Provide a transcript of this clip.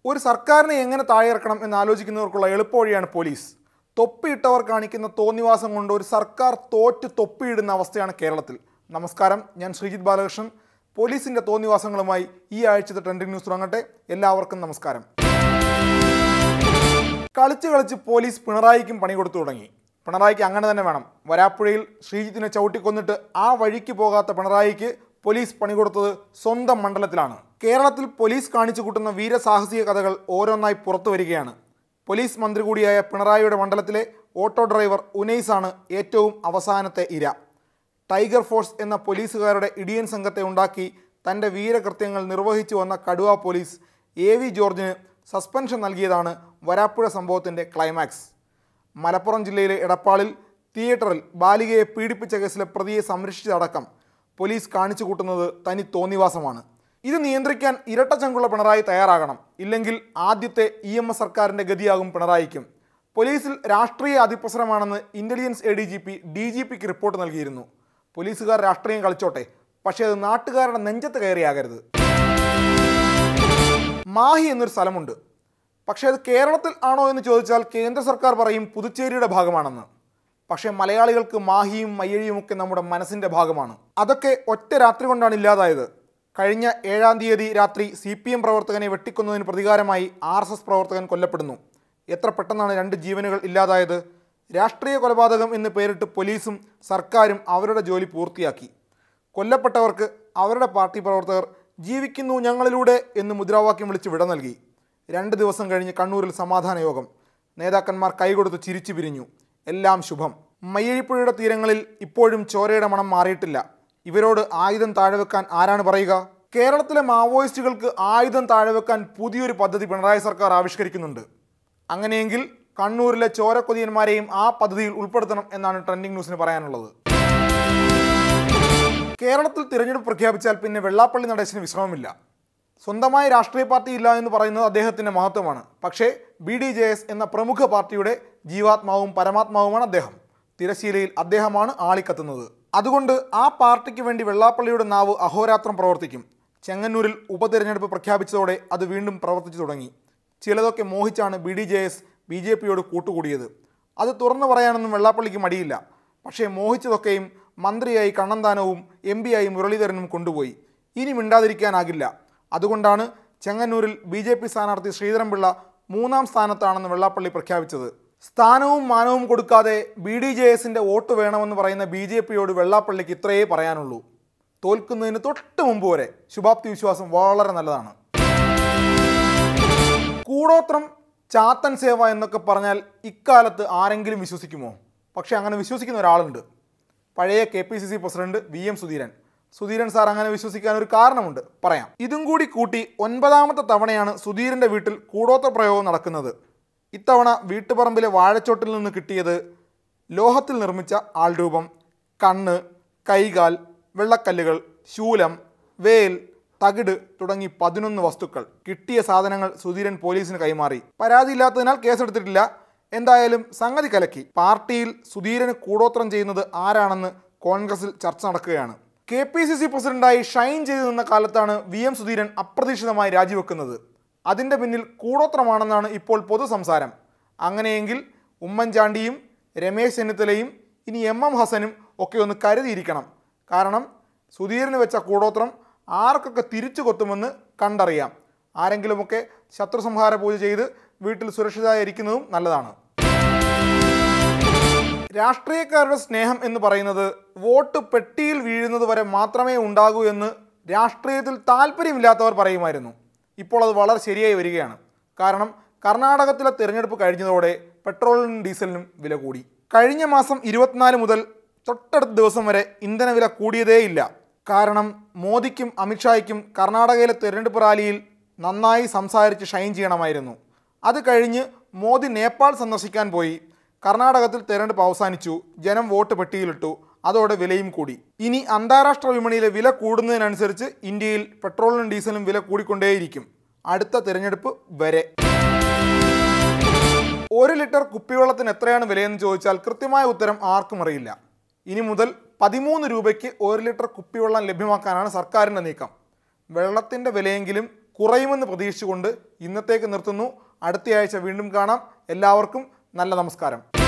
ഒരു സർക്കാരിനെ എങ്ങനെ താഴെയിറക്കണം എന്ന് ആലോചിക്കുന്നവർക്കുള്ള എളുപ്പവഴിയാണ് പോലീസ് തൊപ്പിയിട്ടവർ കാണിക്കുന്ന തോന്നിവാസം കൊണ്ട് ഒരു സർക്കാർ തോറ്റ് തൊപ്പിയിടുന്ന അവസ്ഥയാണ് കേരളത്തിൽ നമസ്കാരം ഞാൻ ശ്രീജിത് ബാലകൃഷ്ണൻ പോലീസിന്റെ തോന്നിവാസങ്ങളുമായി ഈ ആഴ്ചത്തെ ട്രെൻഡിംഗ് ന്യൂസ് തുടങ്ങട്ടെ എല്ലാവർക്കും നമസ്കാരം കളിച്ച് കളിച്ച് പോലീസ് പിണറായിക്കും പണി കൊടുത്തു തുടങ്ങി പിണറായിക്ക് അങ്ങനെ തന്നെ വേണം വരാപ്പുഴയിൽ ശ്രീജിത്തിനെ ചവിട്ടിക്കൊന്നിട്ട് ആ വഴിക്ക് പോകാത്ത പിണറായിക്ക് പോലീസ് പണി കൊടുത്തത് സ്വന്തം മണ്ഡലത്തിലാണ് കേരളത്തിൽ പോലീസ് കാണിച്ചു കൂട്ടുന്ന വീരസാഹസിക കഥകൾ ഓരോന്നായി പുറത്തു വരികയാണ് പോലീസ് മന്ത്രി കൂടിയായ പിണറായിയുടെ മണ്ഡലത്തിലെ ഓട്ടോ ഡ്രൈവർ ഉനൈസാണ് ഏറ്റവും അവസാനത്തെ ഇര ടൈഗർ ഫോഴ്സ് എന്ന പോലീസുകാരുടെ ഇടിയൻ സംഘത്തെ ഉണ്ടാക്കി തൻ്റെ വീരകൃത്യങ്ങൾ നിർവഹിച്ചു വന്ന കടുവ പോലീസ് എ വി ജോർജിന് സസ്പെൻഷൻ നൽകിയതാണ് വരാപ്പുഴ സംഭവത്തിൻ്റെ ക്ലൈമാക്സ് മലപ്പുറം ജില്ലയിലെ എടപ്പാളിൽ തിയേറ്ററിൽ ബാലികയെ പീഡിപ്പിച്ച കേസിലെ പ്രതിയെ സംരക്ഷിച്ചതടക്കം പോലീസ് കാണിച്ചു കൂട്ടുന്നത് തനി തോന്നിവാസമാണ് ഇത് നിയന്ത്രിക്കാൻ ഇരട്ടച്ചങ്കുള്ള പിണറായി തയ്യാറാകണം ഇല്ലെങ്കിൽ ആദ്യത്തെ ഇ എം എസ് സർക്കാരിൻ്റെ ഗതിയാകും പിണറായിക്കും പോലീസിൽ രാഷ്ട്രീയ അതിപ്രസരമാണെന്ന് intelligence A D G P D G പിക്ക് റിപ്പോർട്ട് നൽകിയിരുന്നു പോലീസുകാർ രാഷ്ട്രീയം കളിച്ചോട്ടെ പക്ഷേ അത് നാട്ടുകാരുടെ നെഞ്ചത്ത് കയറിയാകരുത് മാഹി എന്നൊരു സ്ഥലമുണ്ട് പക്ഷേ അത് കേരളത്തിൽ ആണോ എന്ന് ചോദിച്ചാൽ കേന്ദ്ര സർക്കാർ പറയും പുതുച്ചേരിയുടെ ഭാഗമാണെന്ന് പക്ഷേ മലയാളികൾക്ക് മാഹിയും മയ്യഴിയും ഒക്കെ നമ്മുടെ മനസ്സിൻ്റെ ഭാഗമാണ് അതൊക്കെ ഒറ്റ രാത്രി കൊണ്ടാണ് ഇല്ലാതായത് കഴിഞ്ഞ ഏഴാം തീയതി രാത്രി സി പി എം പ്രവർത്തകനെ വെട്ടിക്കൊന്നതിന് പ്രതികാരമായി ആർ എസ് എസ് പ്രവർത്തകൻ കൊല്ലപ്പെടുന്നു എത്ര പെട്ടെന്നാണ് രണ്ട് ജീവനുകൾ ഇല്ലാതായത് രാഷ്ട്രീയ കൊലപാതകം എന്ന് പേരിട്ട് പോലീസും സർക്കാരും അവരുടെ ജോലി പൂർത്തിയാക്കി കൊല്ലപ്പെട്ടവർക്ക് അവരുടെ പാർട്ടി പ്രവർത്തകർ ജീവിക്കുന്നു ഞങ്ങളിലൂടെ എന്ന് മുദ്രാവാക്യം വിളിച്ച് വിട നൽകി രണ്ട് ദിവസം കഴിഞ്ഞ് കണ്ണൂരിൽ സമാധാന യോഗം നേതാക്കന്മാർ കൈകൊടുത്ത് ചിരിച്ചു പിരിഞ്ഞു എല്ലാം ശുഭം മയ്യഴിപ്പുഴയുടെ തീരങ്ങളിൽ ഇപ്പോഴും ചോരയുടെ മണം മാറിയിട്ടില്ല ഇവരോട് ആയുധം താഴെവെക്കാൻ ആരാണ് പറയുക കേരളത്തിലെ മാവോയിസ്റ്റുകൾക്ക് ആയുധം താഴെവെക്കാൻ പുതിയൊരു പദ്ധതി പിണറായി സർക്കാർ ആവിഷ്കരിക്കുന്നുണ്ട് അങ്ങനെയെങ്കിൽ കണ്ണൂരിലെ ചോരക്കൊതിയന്മാരെയും ആ പദ്ധതിയിൽ ഉൾപ്പെടുത്തണം എന്നാണ് ട്രെൻഡിംഗ് ന്യൂസിന് പറയാനുള്ളത് കേരളത്തിൽ തിരഞ്ഞെടുപ്പ് പ്രഖ്യാപിച്ചാൽ പിന്നെ വെള്ളാപ്പള്ളി നടേശന് വിശ്രമമില്ല സ്വന്തമായി രാഷ്ട്രീയ പാർട്ടി ഇല്ല എന്ന് പറയുന്നത് അദ്ദേഹത്തിൻ്റെ മഹത്വമാണ് പക്ഷേ ബി ഡി ജെ എസ് എന്ന പ്രമുഖ പാർട്ടിയുടെ ജീവാത്മാവും പരമാത്മാവുമാണ് അദ്ദേഹം തിരശീലയിൽ അദ്ദേഹമാണ് ആളിക്കത്തുന്നത് അതുകൊണ്ട് ആ പാർട്ടിക്ക് വേണ്ടി വെള്ളാപ്പള്ളിയുടെ നാവ് അഹോരാത്രം പ്രവർത്തിക്കും ചെങ്ങന്നൂരിൽ ഉപതെരഞ്ഞെടുപ്പ് പ്രഖ്യാപിച്ചതോടെ അത് വീണ്ടും പ്രവർത്തിച്ചു തുടങ്ങി ചിലതൊക്കെ മോഹിച്ചാണ് B D J S B J പിയോട് കൂട്ടുകൂടിയത് അത് തുറന്നു പറയാനൊന്നും വെള്ളാപ്പള്ളിക്ക് മടിയില്ല പക്ഷേ മോഹിച്ചതൊക്കെയും മന്ത്രിയായി കണ്ണന്താനവും എം ആയി മുരളീധരനും കൊണ്ടുപോയി ഇനി മിണ്ടാതിരിക്കാനാകില്ല അതുകൊണ്ടാണ് ചെങ്ങന്നൂരിൽ ബി ജെ പി സ്ഥാനാർത്ഥി ശ്രീധരൻപിള്ള മൂന്നാം സ്ഥാനത്താണെന്ന് വെള്ളാപ്പള്ളി പ്രഖ്യാപിച്ചത് സ്ഥാനവും മാനവും കൊടുക്കാതെ ബി ഡി ജെ എസിൻ്റെ വോട്ട് വേണമെന്ന് പറയുന്ന ബി ജെ പിയോട് വെള്ളാപ്പള്ളിക്ക് ഇത്രയേ പറയാനുള്ളൂ തോൽക്കുന്നതിന് തൊട്ട് മുമ്പ് വരെ ശുഭാപ്തി വിശ്വാസം വളരെ നല്ലതാണ് കൂടോത്രം ചാത്തൻ സേവ എന്നൊക്കെ പറഞ്ഞാൽ ഇക്കാലത്ത് ആരെങ്കിലും വിശ്വസിക്കുമോ പക്ഷേ അങ്ങനെ വിശ്വസിക്കുന്ന ഒരാളുണ്ട് പഴയ K P C C president V M Sudheeran Sudheeran sir അങ്ങനെ വിശ്വസിക്കാൻ ഒരു കാരണമുണ്ട് പറയാം ഇതും കൂടി കൂട്ടി ഒൻപതാമത്തെ തവണയാണ് സുധീരന്റെ വീട്ടിൽ കൂടോത്ര പ്രയോഗം നടക്കുന്നത് ഇത്തവണ വീട്ടുപറമ്പിലെ വാഴച്ചോട്ടിൽ നിന്ന് കിട്ടിയത് ലോഹത്തിൽ നിർമ്മിച്ച ആൾരൂപം കണ്ണ് കൈകാൽ വെള്ളക്കല്ലുകൾ ശൂലം വേൽ തകിട് തുടങ്ങി പതിനൊന്ന് വസ്തുക്കൾ കിട്ടിയ സാധനങ്ങൾ സുധീരൻ പോലീസിന് കൈമാറി പരാതിയില്ലാത്തതിനാൽ കേസെടുത്തിട്ടില്ല എന്തായാലും സംഗതി കലക്കി പാർട്ടിയിൽ സുധീരന് കൂടോത്രം ചെയ്യുന്നത് ആരാണെന്ന് കോൺഗ്രസിൽ ചർച്ച നടക്കുകയാണ് കെ പി സി സി പ്രസിഡന്റായി ഷൈൻ ചെയ്തു നിന്ന കാലത്താണ് വി എം സുധീരൻ അപ്രതീക്ഷിതമായി രാജിവെക്കുന്നത് അതിൻ്റെ പിന്നിൽ കൂടോത്രമാണെന്നാണ് ഇപ്പോൾ പൊതു സംസാരം അങ്ങനെയെങ്കിൽ ഉമ്മൻചാണ്ടിയും രമേശ് ചെന്നിത്തലയും ഇനി എം എം ഹസനും ഒക്കെ ഒന്ന് കരുതിയിരിക്കണം കാരണം സുധീരന് വെച്ച കൂടോത്രം ആർക്കൊക്കെ തിരിച്ചു കൊത്തുമെന്ന് കണ്ടറിയാം ആരെങ്കിലുമൊക്കെ ശത്രുസംഹാര പൂജ ചെയ്ത് വീട്ടിൽ സുരക്ഷിതമായിരിക്കുന്നതും നല്ലതാണ് രാഷ്ട്രീയക്കാരുടെ സ്നേഹം എന്ന് പറയുന്നത് വോട്ട് പെട്ടിയിൽ വീഴുന്നത് വരെ മാത്രമേ ഉണ്ടാകൂ എന്ന് രാഷ്ട്രീയത്തിൽ താല്പര്യമില്ലാത്തവർ പറയുമായിരുന്നു ഇപ്പോൾ അത് വളരെ ശരിയായി വരികയാണ് കാരണം കർണാടകത്തിലെ തിരഞ്ഞെടുപ്പ് കഴിഞ്ഞതോടെ പെട്രോളിനും ഡീസലിനും വില കൂടി കഴിഞ്ഞ മാസം ഇരുപത്തിനാല് മുതൽ തൊട്ടടുത്ത ദിവസം വരെ ഇന്ധനവില കൂടിയതേയില്ല കാരണം മോദിക്കും അമിത്ഷായ്ക്കും കർണാടകയിലെ തിരഞ്ഞെടുപ്പ് റാലിയിൽ നന്നായി സംസാരിച്ച് ഷൈൻ ചെയ്യണമായിരുന്നു അത് കഴിഞ്ഞ് മോദി നേപ്പാൾ സന്ദർശിക്കാൻ പോയി കർണാടകത്തിൽ തെരഞ്ഞെടുപ്പ് അവസാനിച്ചു ജനം വോട്ട് പെട്ടിയിലിട്ടു അതോടെ വിലയും കൂടി ഇനി അന്താരാഷ്ട്ര വിപണിയിലെ വില കൂടുന്നതിനനുസരിച്ച് ഇന്ത്യയിൽ പെട്രോളിനും ഡീസലും വില കൂടിക്കൊണ്ടേയിരിക്കും അടുത്ത തിരഞ്ഞെടുപ്പ് വരെ ഒരു ലിറ്റർ കുപ്പിവെള്ളത്തിന് എത്രയാണ് വിലയെന്ന് ചോദിച്ചാൽ കൃത്യമായ ഉത്തരം ആർക്കും അറിയില്ല ഇനി മുതൽ പതിമൂന്ന് രൂപയ്ക്ക് ഒരു ലിറ്റർ കുപ്പിവെള്ളം ലഭ്യമാക്കാനാണ് സർക്കാരിൻ്റെ നീക്കം വെള്ളത്തിൻ്റെ വിലയെങ്കിലും കുറയുമെന്ന് പ്രതീക്ഷിച്ചുകൊണ്ട് ഇന്നത്തേക്ക് നിർത്തുന്നു അടുത്തയാഴ്ച വീണ്ടും കാണാം എല്ലാവർക്കും നല്ല നമസ്കാരം